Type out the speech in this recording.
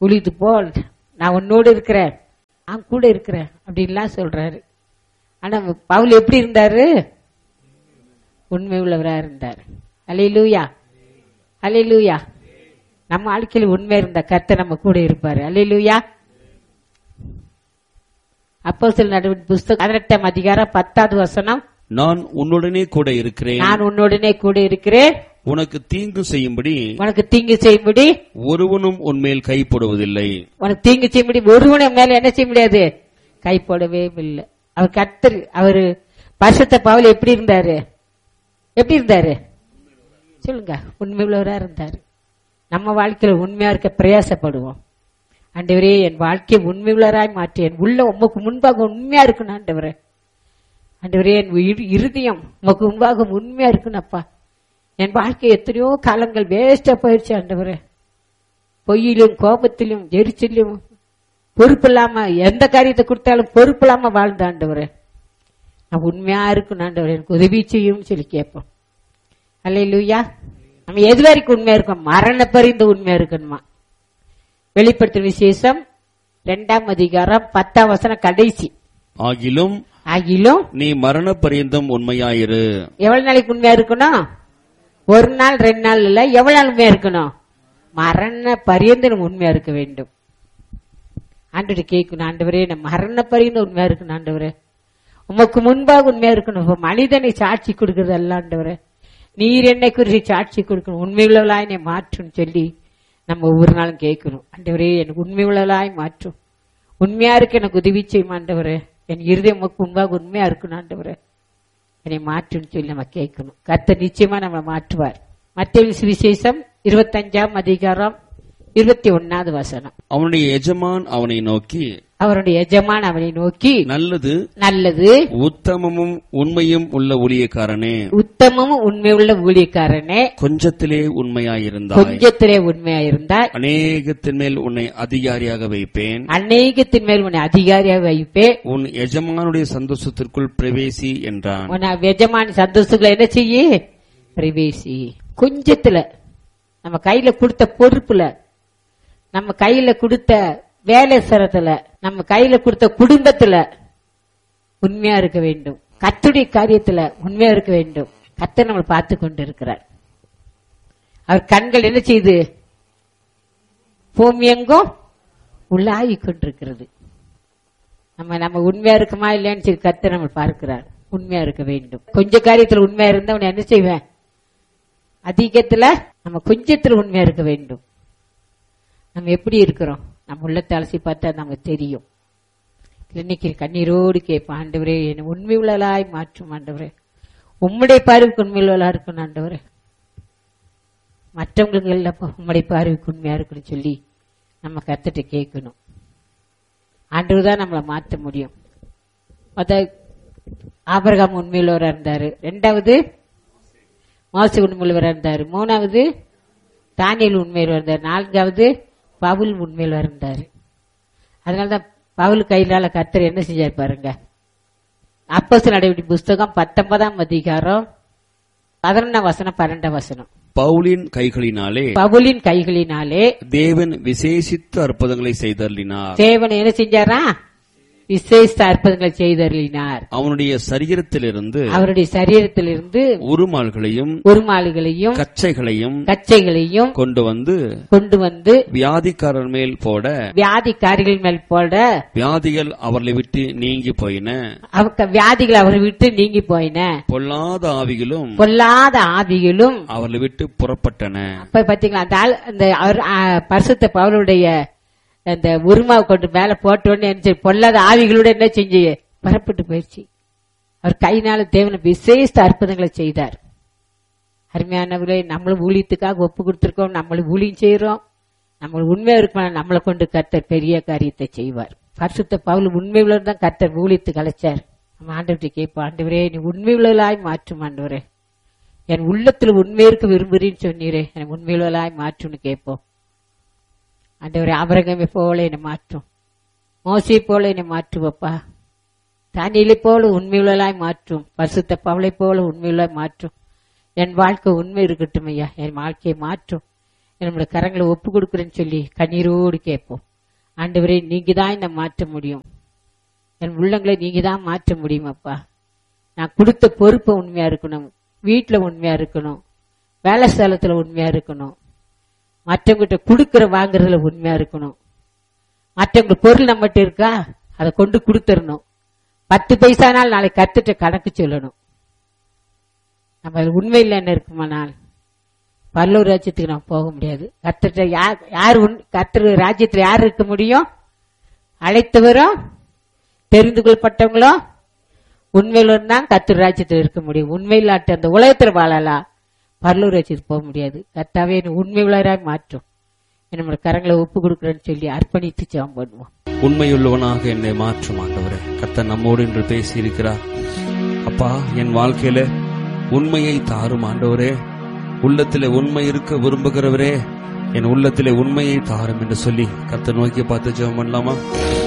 உழித்து போல் நான் உன்னோடு இருக்கிறேன் நான் கூட இருக்கிறேன் அப்படின்லாம் சொல்றாரு ஆனா பவுல் எப்படி இருந்தாரு உண்மை உள்ளவரா இருந்தார் அலையிலூயா அலையிலூயா நம்ம வாழ்க்கையில் உண்மை இருந்த கர்த்தர் நம்ம கூட இருப்பாரு அலையிலூயா அப்போ சில நடவடிக்கை புஸ்தகம் பதினெட்டாம் அதிகாரம் பத்தாவது வசனம் நான் உன்னுடனே கூட இருக்கிறேன் நான் உன்னுடனே கூட இருக்கிறேன் உனக்கு தீங்கு செய்யும்படி உனக்கு தீங்கு செய்யும்படி ஒருவனும் உன்மேல் கைப்படுவதில்லை உனக்கு தீங்கு செய்யும்படி ஒருவனை மேல என்ன செய்ய முடியாது கை போடவே இல்லை அவர் கர்த்தர் அவரு பரிசுத்த பவுல் எப்படி இருந்தாரு எப்படி இருந்தாரு சொல்லுங்க உண்மை உள்ளவரா இருந்தாரு நம்ம வாழ்க்கையில உண்மையா இருக்க பிரயாசப்படுவோம் ஆண்டவரே என் வாழ்க்கையை உண்மை உள்ளவராய் மாற்றி என் உள்ள உமக்கு முன்பாக உண்மையா இருக்கணும் ஆண்டவரே ஆண்டவரே என் இரு- இருதயம் உமக்கு முன்பாக உண்மையா இருக்கணும்ப்பா என் வாழ்க்கை எத்தனையோ காலங்கள் வேஸ்டா போயிடுச்சு ஆண்டவரே பொய்யிலும் கோபத்திலும் எரிச்சலும் பொறுப்பு இல்லாம எந்த காரியத்தை கொடுத்தாலும் பொறுப்பு இல்லாம வாழ்ந்த ஆண்டவரே நான் உண்மையா இருக்கணும் ஆண்டவரே எனக்கு உதவி செய்யும் சொல்லி கேட்போம் அல்ல நம்ம எது வரைக்கும் உண்மையா இருக்கோம் மரண பரிந்து உண்மையா இருக்கணுமா வெளிப்படுத்தும் விசேஷம் இரண்டாம் அதிகாரம் பத்தாம் வசனம் கடைசி ஆகிலும் ஆகிலும் நீ மரண பரியந்தம் உண்மையாயிரு எவ்வளவு நாளைக்கு உண்மையா இருக்கணும் ஒரு நாள் ரெண்டு நாள் இல்ல எவ்வளவு நாள் உண்மையா இருக்கணும் மரண பரியந்து நம்ம உண்மையா இருக்க வேண்டும் ஆண்டு கேட்கணும் ஆண்டவரே நம்ம மரண பரியந்து உண்மையா இருக்கணும் ஆண்டவரே உமக்கு முன்பாக உண்மையா இருக்கணும் இப்ப மனிதனை சாட்சி கொடுக்கறது அல்ல ஆண்டவரே நீர் என்னை குறித்து சாட்சி கொடுக்கணும் உண்மையுள்ளவளாய் என்னை மாற்றும் சொல்லி நம்ம ஒவ்வொரு நாளும் கேட்கணும் ஆண்டவரே எனக்கு உண்மையுள்ளவளாய் மாற்றும் உண்மையா இருக்க எனக்கு உதவி செய்யும் ஆண்டவரே என் இருதயம் உமக்கு முன்பாக உண்மையா இருக்கணும் ஆண்டவரே என்னை மாற்றுன்னு சொல்லி நம்ம கேட்கணும் கர்த்தர் நிச்சயமா நம்ம மாற்றுவார் மத்திய சுவிசேஷம் இருபத்தஞ்சாம் அதிகாரம் இருபத்தி ஒன்னாவது வசனம் அவனுடைய எஜமான் அவனை நோக்கி அவருடைய எஜமான் அவனை நோக்கி நல்லது நல்லது உத்தமமும் உண்மையும் உள்ள ஊழியக்காரனே உத்தமமும் உண்மையுள்ள ஊழியக்காரனே கொஞ்சத்திலே உண்மையாயிருந்தாய் கொஞ்சத்திலே உண்மையாயிருந்தாய் அநேகத்தின் மேல் உன்னை அதிகாரியாக வைப்பேன் அநேகத்தின் மேல் உன்னை அதிகாரியாக வைப்பே உன் எஜமானுடைய சந்தோஷத்திற்குள் பிரவேசி என்றான் உன் எஜமான் சந்தோஷங்களை என்ன செய்ய பிரவேசி கொஞ்சத்துல நம்ம கையில கொடுத்த பொறுப்புல நம்ம கையில கொடுத்த வேலை சரத்துல நம்ம கையில கொடுத்த குடும்பத்துல உண்மையா இருக்க வேண்டும் கத்துடைய காரியத்துல உண்மையா இருக்க வேண்டும் கத்தர் நம்மளை பார்த்து கொண்டு இருக்கிறார் அவர் கண்கள் என்ன செய்யுது பூமி எங்கும் உள்ளாகி கொண்டிருக்கிறது நம்ம நம்ம உண்மையா இருக்குமா இல்லையான்னு சொல்லி கத்தர் நம்ம பார்க்கிறார் உண்மையா இருக்க வேண்டும் கொஞ்ச காரியத்துல உண்மையா இருந்தா உன்னை என்ன செய்வேன் அதிகத்துல நம்ம கொஞ்சத்துல உண்மையா இருக்க வேண்டும் நம்ம எப்படி இருக்கிறோம் நம்ம உள்ளத்தை அலசி பார்த்தா நமக்கு தெரியும் இன்னைக்கு கண்ணீரோடு கேட்போம் ஆண்டவரே என்னை உண்மை உள்ளலாய் மாற்றும் ஆண்டவரே உம்முடைய பார்வைக்கு உண்மை உள்ளலா இருக்கணும் ஆண்டவரே மற்றவங்களுக்கு இல்லப்பா உம்முடைய பார்வைக்கு உண்மையா இருக்குன்னு சொல்லி நம்ம கத்துட்டு கேட்கணும் ஆண்டவர் தான் நம்மளை மாற்ற முடியும் மொத ஆபரகாம் உண்மையுள்ளவரா இருந்தாரு ரெண்டாவது மோச உண்மையுள்ளவரா இருந்தாரு மூணாவது தானியல் உண்மையில் இருந்தார் நான்காவது பவுல் உண்மையில் இருந்தாரு அதனாலதான் பவுல் கையிலால கர்த்தர் என்ன செஞ்சார் பாருங்க அப்போஸ் நடவடிக்கை புஸ்தகம் பத்தொன்பதாம் அதிகாரம் பதினொன்னாம் வசனம் பன்னெண்டாம் வசனம் பவுலின் கைகளினாலே பவுலின் கைகளினாலே தேவன் விசேஷித்த அற்புதங்களை செய்தருளினார் தேவன் என்ன செஞ்சாரா விசேஷ அற்புதங்களை செய்தருளினார் அவனுடைய சரீரத்திலிருந்து அவருடைய சரீரத்திலிருந்து உருமால்களையும் உருமாளிகளையும் கச்சைகளையும் கச்சைகளையும் கொண்டு வந்து கொண்டு வந்து வியாதிக்காரர் மேல் போட வியாதிக்காரிகள் மேல் போட வியாதிகள் அவர்களை விட்டு நீங்கி போயின அவங்க வியாதிகள் அவரை விட்டு நீங்கி போயின பொல்லாத ஆவிகளும் பொல்லாத ஆவிகளும் அவர்களை விட்டு புறப்பட்டன அப்ப பாத்தீங்களா அந்த ஆள் அந்த அவர் ஆ, பரிசுத்த பவுலுடைய அந்த உருமாவை கொண்டு மேல போட்ட உடனே என்ன செய்ய- பொல்லாத ஆவிகளோட என்ன செஞ்சு பரப்பிட்டு போயிடுச்சு அவர் கையினால தேவன விசேஷ அற்புதங்களை செய்தார் அருமையானவர்களே நம்மளும் ஊழியத்துக்காக ஒப்பு கொடுத்திருக்கோம் நம்மளும் ஊழியம் செய்யறோம் நம்ம உண்மையா இருக்கணும் நம்மளை கொண்டு கர்த்தர் பெரிய காரியத்தை செய்வார் பரிசுத்த பவுல் உண்மை உள்ளவர் தான் கர்த்தர் ஊழியத்துக்கு அழைச்சார் நம்ம ஆண்டவர்கிட்ட கேட்போம் ஆண்டவரே நீ உண்மை உள்ளவளாய் மாற்றும் ஆண்டவரே என் உள்ளத்துல உண்மை இருக்க விரும்புறேன்னு சொன்னீரே எனக்கு உண்மையுள்ளவளாய் மாற்றும்னு கேட்போம் ஆண்டவரே ஆபரகமை போல என்னை மாற்றும் மோசை போல என்னை மாற்றுவப்பா தானியலை போல உண்மையுள்ளலாய் மாற்றும் பரிசுத்த பவளை போல உண்மையுள்ள மாற்றும் என் வாழ்க்கை உண்மை இருக்கட்டும் ஐயா என் வாழ்க்கையை மாற்றும் நம்மளோட கரங்களை ஒப்பு கொடுக்குறேன்னு சொல்லி கண்ணீரோடு கேட்போம் ஆண்டவரே நீங்க தான் என்ன மாற்ற முடியும் என் உள்ளங்களை நீங்க தான் மாற்ற முடியும் அப்பா நான் கொடுத்த பொறுப்பை உண்மையா இருக்கணும் வீட்டுல உண்மையா இருக்கணும் வேலை ஸ்தலத்துல உண்மையா இருக்கணும் மற்றவங்கிட்ட கொடுக்கற வாங்குறதுல உண்மையா இருக்கணும் மற்றவங்க பொருள் நம்மகிட்ட இருக்கா அதை கொண்டு கொடுத்துடணும் பத்து பைசானால் நாளைக்கு கத்துட்ட கணக்கு சொல்லணும் நம்ம அது உண்மையில் என்ன இருக்குமானால் பல்லூர் ராஜ்யத்துக்கு நம்ம போக முடியாது கத்திட்ட யார் யார் கத்திர ராஜ்யத்துல யார் இருக்க முடியும் அழைத்தவரும் தெரிந்து கொள்ளப்பட்டவங்களும் உண்மையில தான் கத்திர ராஜ்யத்தில் இருக்க முடியும் உண்மையிலாட்ட அந்த உலகத்துல வாழலாம் பரலூர் ராஜ்யத்துக்கு போக முடியாது கத்தாவே என்னை உண்மை உள்ளவராய் மாற்றும் நம்ம கரங்களை ஒப்பு கொடுக்குறேன்னு சொல்லி அர்ப்பணித்து ஜெபம் பண்ணுவோம் உண்மையுள்ளவனாக என்னை மாற்றும் ஆண்டவரே கர்த்தர் நம்மோடு இன்று பேசி இருக்கிறார் அப்பா என் வாழ்க்கையில உண்மையை தாரும் ஆண்டவரே உள்ளத்திலே உண்மை இருக்க விரும்புகிறவரே என் உள்ளத்திலே உண்மையை தாரும் என்று சொல்லி கர்த்தர் நோக்கி பார்த்து ஜெபம் பண்ணலாமா